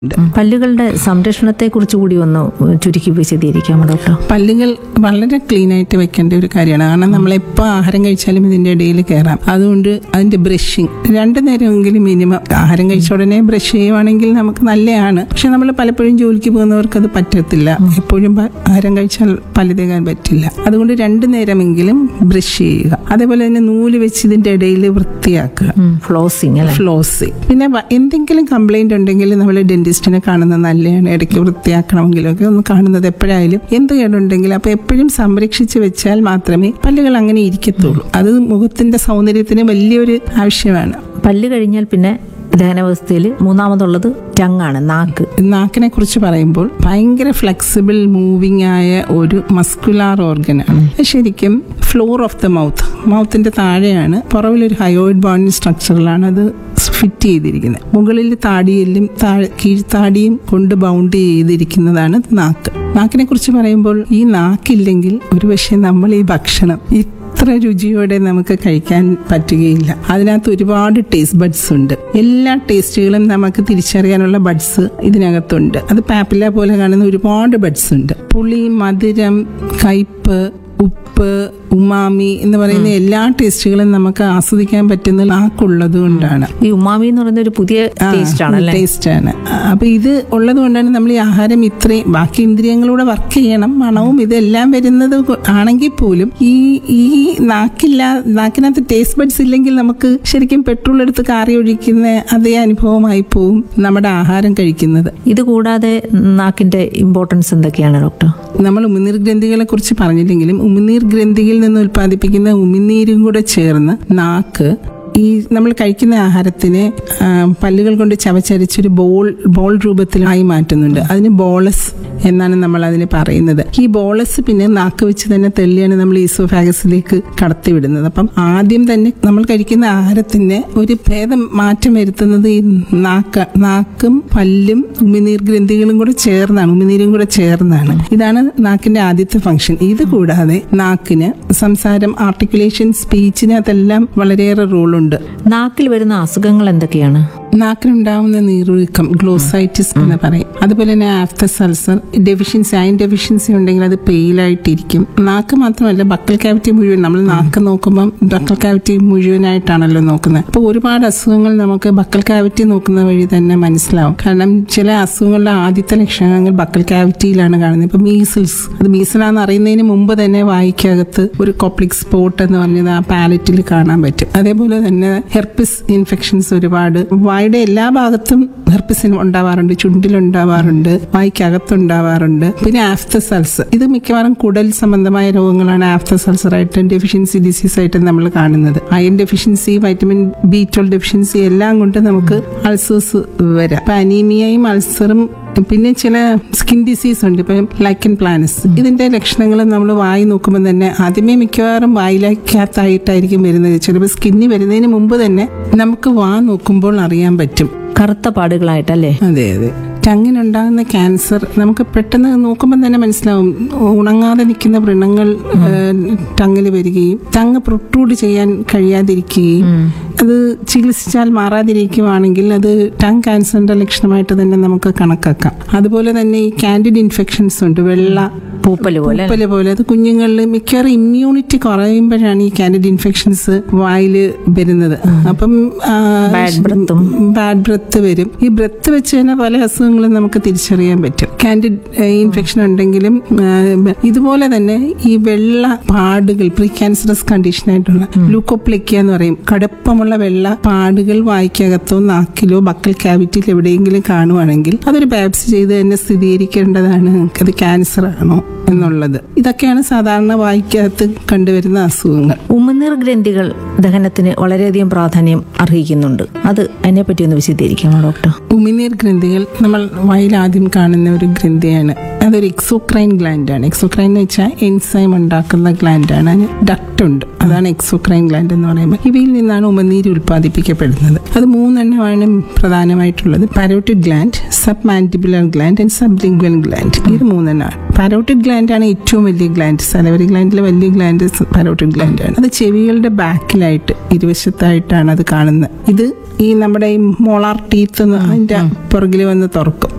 പല്ലുകളുടെ സംരക്ഷണത്തെ കുറിച്ച് കൂടി ഒന്ന് ചുരുക്കി വിശദീകരിക്കാമോ ഡോക്ടർ പല്ലുകൾ വളരെ ക്ലീൻ ആയിട്ട് വെക്കേണ്ട ഒരു കാര്യമാണ് കാരണം നമ്മൾ എപ്പോൾ ആഹാരം കഴിച്ചാലും ഇതിന്റെ ഇടയിൽ കയറാം അതുകൊണ്ട് അതിന്റെ ബ്രഷിങ് രണ്ടു നേരമെങ്കിലും മിനിമം ആഹാരം കഴിച്ച ഉടനെ ബ്രഷ് ചെയ്യുവാണെങ്കിൽ നമുക്ക് നല്ലതാണ് പക്ഷെ നമ്മൾ പലപ്പോഴും ജോലിക്ക് പോകുന്നവർക്ക് അത് പറ്റത്തില്ല എപ്പോഴും പ- ആഹാരം കഴിച്ചാൽ പല്ല് തേക്കാൻ പറ്റില്ല അതുകൊണ്ട് രണ്ടു നേരമെങ്കിലും ബ്രഷ് ചെയ്യുക അതേപോലെ തന്നെ നൂല് വെച്ച് ഇതിന്റെ ഇടയിൽ വൃത്തിയാക്കുക ഫ്ലോസിങ് അല്ലെ ഫ്ലോസ് പിന്നെ വ- എന്തെങ്കിലും കംപ്ലൈന്റ് ഉണ്ടെങ്കിൽ നമ്മൾ ഡെന്റിസ്റ്റിനെ കാണുന്നത് നല്ലതാണ് ഇടയ്ക്ക് വൃത്തിയാക്കണമെങ്കിലും ഒക്കെ ഒന്ന് കാണുന്നത് എപ്പോഴായാലും എന്ത് കേടുണ്ടെങ്കിലും അപ്പൊ എപ്പോഴും സംരക്ഷിച്ച് വെച്ചാൽ മാത്രമേ പല്ലുകൾ അങ്ങനെ ഇരിക്കത്തുള്ളൂ അത് മുഖത്തിന്റെ സൗന്ദര്യത്തിന് വലിയൊരു ആവശ്യമാണ് പല്ല് കഴിഞ്ഞാൽ പിന്നെ ദഹനാവസ്ഥയിൽ മൂന്നാമതുള്ളത് ടങ്ങാണ് നാക്ക് നാക്കിനെ കുറിച്ച് പറയുമ്പോൾ ഭയങ്കര ഫ്ലെക്സിബിൾ മൂവിങ് ആയ ഒരു മസ്കുലാർ ഓർഗനാണ് ശരിക്കും ഫ്ലോർ ഓഫ് ദ മൗത്ത് മൗത്തിന്റെ താഴെയാണ് പുറവിലൊരു ഹയോയിഡ് ബോണിങ് സ്ട്രക്ചറിലാണ് അത് ഫിറ്റ് ചെയ്തിരിക്കുന്നത് മുകളിൽ താടിയെല്ലും താഴെ കീഴ്ത്താടിയും കൊണ്ട് ബൗണ്ട് ചെയ്തിരിക്കുന്നതാണ് നാക്ക് നാക്കിനെ കുറിച്ച് പറയുമ്പോൾ ഈ നാക്കില്ലെങ്കിൽ ഒരുപക്ഷെ നമ്മൾ ഈ ഭക്ഷണം ഇത്ര രുചിയോടെ നമുക്ക് കഴിക്കാൻ പറ്റുകയില്ല അതിനകത്ത് ഒരുപാട് ടേസ്റ്റ് ബഡ്സ് ഉണ്ട് എല്ലാ ടേസ്റ്റുകളും നമുക്ക് തിരിച്ചറിയാനുള്ള ബഡ്സ് ഇതിനകത്തുണ്ട് അത് പാപ്പില പോലെ കാണുന്ന ഒരുപാട് ബഡ്സ് ഉണ്ട് പുളി മധുരം കയ്പ് ഉപ്പ് ഉമാമി എന്ന് പറയുന്ന എല്ലാ ടേസ്റ്റുകളും നമുക്ക് ആസ്വദിക്കാൻ പറ്റുന്ന നാക്കുള്ളത് കൊണ്ടാണ് ഈ ഉമാമി എന്ന് പറയുന്ന ഒരു പുതിയ ടേസ്റ്റ് ആണ് അല്ലെ ടേസ്റ്റ് ആണ് അപ്പൊ ഇത് ഉള്ളത് കൊണ്ടാണ് നമ്മൾ ഈ ആഹാരം ഇത്രയും ബാക്കി ഇന്ദ്രിയങ്ങളൂടെ വർക്ക് ചെയ്യണം മണവും ഇതെല്ലാം വരുന്നത് കൊ- ആണെങ്കിൽ പോലും ഈ ഈ നാക്കില്ല നാക്കിനകത്ത് ടേസ്റ്റ് ബഡ്സ് ഇല്ലെങ്കിൽ നമുക്ക് ശരിക്കും പെട്രോൾ എടുത്ത് കാറി ഒഴിക്കുന്ന അതേ അനുഭവമായി പോവും നമ്മുടെ ആഹാരം കഴിക്കുന്നത് ഇത് കൂടാതെ നാക്കിന്റെ ഇമ്പോർട്ടൻസ് എന്തൊക്കെയാണ് ഡോക്ടർ നമ്മൾ ഉമിനീർ ഗ്രന്ഥികളെ കുറിച്ച് പറഞ്ഞില്ലെങ്കിലും ഉമിനീർ ഗ്രന്ഥിയിൽ നിന്ന് ഉൽപ്പാദിപ്പിക്കുന്ന ഉമിനീരും കൂടെ ചേർന്ന് നാക്ക് ഈ നമ്മൾ കഴിക്കുന്ന ആഹാരത്തിനെ ആ, പല്ലുകൾ കൊണ്ട് ചവച്ചരിച്ചൊരു ബോൾ ബോൾ രൂപത്തിലായി മാറ്റുന്നുണ്ട് അതിന് ബോളസ് എന്നാണ് നമ്മൾ അതിന് പറയുന്നത് ഈ ബോളസ് പിന്നെ നാക്ക് വെച്ച് തന്നെ തെള്ളിയാണ് നമ്മൾ ഈസോഫാഗസിലേക്ക് കടത്തിവിടുന്നത് അപ്പം ആദ്യം തന്നെ നമ്മൾ കഴിക്കുന്ന ആഹാരത്തിന് ഒരു ഭേദം മാറ്റം വരുത്തുന്നത് ഈ നാക്ക നാക്കും പല്ലും ഉമിനീർ ഗ്രന്ഥികളും കൂടെ ചേർന്നാണ് ഉമിനീരും കൂടെ ചേർന്നാണ് ഇതാണ് നാക്കിന്റെ ആദ്യത്തെ ഫംഗ്ഷൻ ഇത് കൂടാതെ നാക്കിന് സംസാരം ആർട്ടിക്കുലേഷൻ സ്പീച്ചിനകത്തെല്ലാം വളരെയേറെ റോളുണ്ട് നാക്കിൽ വരുന്ന അസുഖങ്ങൾ എന്തൊക്കെയാണ് നാക്കിനുണ്ടാവുന്ന നീരൊഴുക്കം ഗ്ലോസൈറ്റിസ് എന്ന് പറയും അതുപോലെ തന്നെ aphthous ulcer deficiency iron deficiency ഉണ്ടെങ്കിൽ അത് പെയിലായിട്ടിരിക്കും നാക്ക് മാത്രമല്ല ബക്കൽ കാവിറ്റി മുഴുവൻ നമ്മൾ നാക്ക് നോക്കുമ്പം ബക്കൽ കാവിറ്റി മുഴുവനായിട്ടാണല്ലോ നോക്കുന്നത് അപ്പോൾ ഒരുപാട് അസുഖങ്ങൾ നമുക്ക് ബക്കൽ കാവിറ്റി നോക്കുന്ന വഴി തന്നെ മനസ്സിലാവും കാരണം ചില അസുഖങ്ങളുടെ ആദ്യത്തെ ലക്ഷണങ്ങൾ ബക്കൽ കാവിറ്റിയിലാണ് കാണുന്നത് ഇപ്പൊ മീസിൽസ് അത് മീസിലാന്ന് അറിയുന്നതിന് മുമ്പ് തന്നെ വായിക്കകത്ത് ഒരു കോപ്ലിക് സ്പോട്ട് എന്ന് പറഞ്ഞത് ആ പാലറ്റിൽ കാണാൻ പറ്റും അതേപോലെ തന്നെ ഹെർപ്പിസ് ഇൻഫെക്ഷൻസ് ഒരുപാട് വായുടെ എല്ലാ ഭാഗത്തും ഹെർപ്പിസിന് ഉണ്ടാവാറുണ്ട് ചുണ്ടിലുണ്ടാവാറുണ്ട് വായ്ക്കകത്തുണ്ടാവാറുണ്ട് പിന്നെ ആഫ്തസൾസ് ഇത് മിക്കവാറും കുടൽ സംബന്ധമായ രോഗങ്ങളാണ് ആഫ്തസൾസർ ആയിട്ട് ഡെഫിഷ്യൻസി ഡിസീസ് ആയിട്ട് നമ്മൾ കാണുന്നത് iron deficiency vitamin B twelve deficiency എല്ലാം കൊണ്ട് നമുക്ക് അൾസേഴ്സ് വരാം അപ്പൊ അനീമിയയും അൾസറും പിന്നെ ചില സ്കിൻ ഡിസീസ് ഉണ്ട് ഇപ്പം ലൈക്കൻ പ്ലാനസ് ഇതിന്റെ ലക്ഷണങ്ങൾ നമ്മൾ വായി നോക്കുമ്പോൾ തന്നെ ആദ്യമേ മിക്കവാറും വായിലക്കകത്തായിട്ടായിരിക്കും വരുന്നത് ചിലപ്പോൾ സ്കിന്നി വരുന്നതിന് മുമ്പ് തന്നെ നമുക്ക് വാ നോക്കുമ്പോൾ അറിയാൻ പറ്റും കറുത്ത പാടുകളായിട്ടല്ലേ അതെ അതെ ടങ്ങിനുണ്ടാകുന്ന ക്യാൻസർ നമുക്ക് പെട്ടെന്ന് നോക്കുമ്പോൾ തന്നെ മനസ്സിലാവും ഉണങ്ങാതെ നിൽക്കുന്ന വ്രണങ്ങൾ ടങ്ങിൽ വരികയും ടങ് പ്രൊട്രൂഡ് ചെയ്യാൻ കഴിയാതിരിക്കുകയും അത് ചികിത്സിച്ചാൽ മാറാതിരിക്കുവാണെങ്കിൽ അത് ടങ് ക്യാൻസറിന്റെ ലക്ഷണമായിട്ട് തന്നെ നമുക്ക് കണക്കാക്കാം അതുപോലെ തന്നെ ഈ കാൻഡിഡ് ഇൻഫെക്ഷൻസ് ഉണ്ട് വെള്ള പൂപ്പല് പോലെ പൂപ്പല് പോലെ അത് കുഞ്ഞുങ്ങളിൽ മിക്കവാറും ഇമ്മ്യൂണിറ്റി കുറയുമ്പോഴാണ് ഈ കാൻഡിഡ് ഇൻഫെക്ഷൻസ് വായിൽ വരുന്നത് അപ്പം Bad breath ഉം. ബാഡ് ബ്രത്ത് വരും ഈ ബ്രത്ത് വെച്ച് തന്നെ പല അസുഖങ്ങളും നമുക്ക് തിരിച്ചറിയാൻ പറ്റും കാൻഡിഡ് ഇൻഫെക്ഷൻ ഉണ്ടെങ്കിലും ആ, ഇതുപോലെ തന്നെ ഈ വെള്ള പാടുകൾ പ്രീ ക്യാൻസറസ് കണ്ടീഷൻ ആയിട്ടുള്ള ലൂക്കോപ്ലിക്ക എന്ന് പറയും കടുപ്പമുള്ള വെള്ള പാടുകൾ വായിക്കകത്തോ നാക്കിലോ ബക്കൽ ക്യാവിറ്റിയിൽ എവിടെയെങ്കിലും കാണുവാണെങ്കിൽ അതൊരു ബാപ്സ് ചെയ്ത് തന്നെ സ്ഥിരീകരിക്കേണ്ടതാണ് അത് ക്യാൻസർ ആണോ എന്നുള്ളത് ഇതൊക്കെയാണ് സാധാരണ വായിക്കകത്ത് കണ്ടുവരുന്ന അസുഖങ്ങൾ ഉമിനീർ ഗ്രന്ഥികൾ ദഹനത്തിന് വളരെയധികം പ്രാധാന്യം അർഹിക്കുന്നുണ്ട് അത് അതിനെപ്പറ്റി ഒന്ന് വിശദീകരിക്കാമോ ഡോക്ടർ ഉമിനീർ ഗ്രന്ഥികൾ നമ്മൾ വായിൽ ആദ്യം കാണുന്ന ഒരു ഗ്രന്ഥിയാണ് അതൊരു എക്സോക്രൈൻ ഗ്ലാൻഡ് ആണ് എക്സോക്രൈൻ എന്ന് വെച്ചാൽ എൻസൈം ഉണ്ടാക്കുന്ന ഗ്ലാൻഡ് ആണ് അതിന് ഡക്റ്റ് ഉണ്ട് അതാണ് എക്സോക്രൈൻ ഗ്ലാൻഡ് എന്ന് പറയുമ്പോൾ ഇവയിൽ നിന്നാണ് ഉമിനീര് ഉൽപ്പാദിപ്പിക്കപ്പെടുന്നത് അത് മൂന്നെണ്ണമാണ് പ്രധാനമായിട്ടുള്ളത് parotid gland submandibular gland and sublingual gland ഇത് മൂന്നെണ്ണമാണ് പാരോട്ടിഡ് ഗ്ലാൻഡ് ആണ് ഏറ്റവും വലിയ ഗ്ലാൻഡ് സലവറി ഗ്ലാൻഡിലെ വലിയ ഗ്ലാൻഡ് പാരോട്ടിഡ് ഗ്ലാൻഡ് ആണ് അത് ചെവികളുടെ ബാക്കിലായിട്ട് ഇരുവശത്തായിട്ടാണ് അത് കാണുന്നത് ഇത് ഈ നമ്മുടെ ഈ മോളാർ ടീത്ത് അതിന്റെ പുറകിൽ വന്ന് തുറക്കും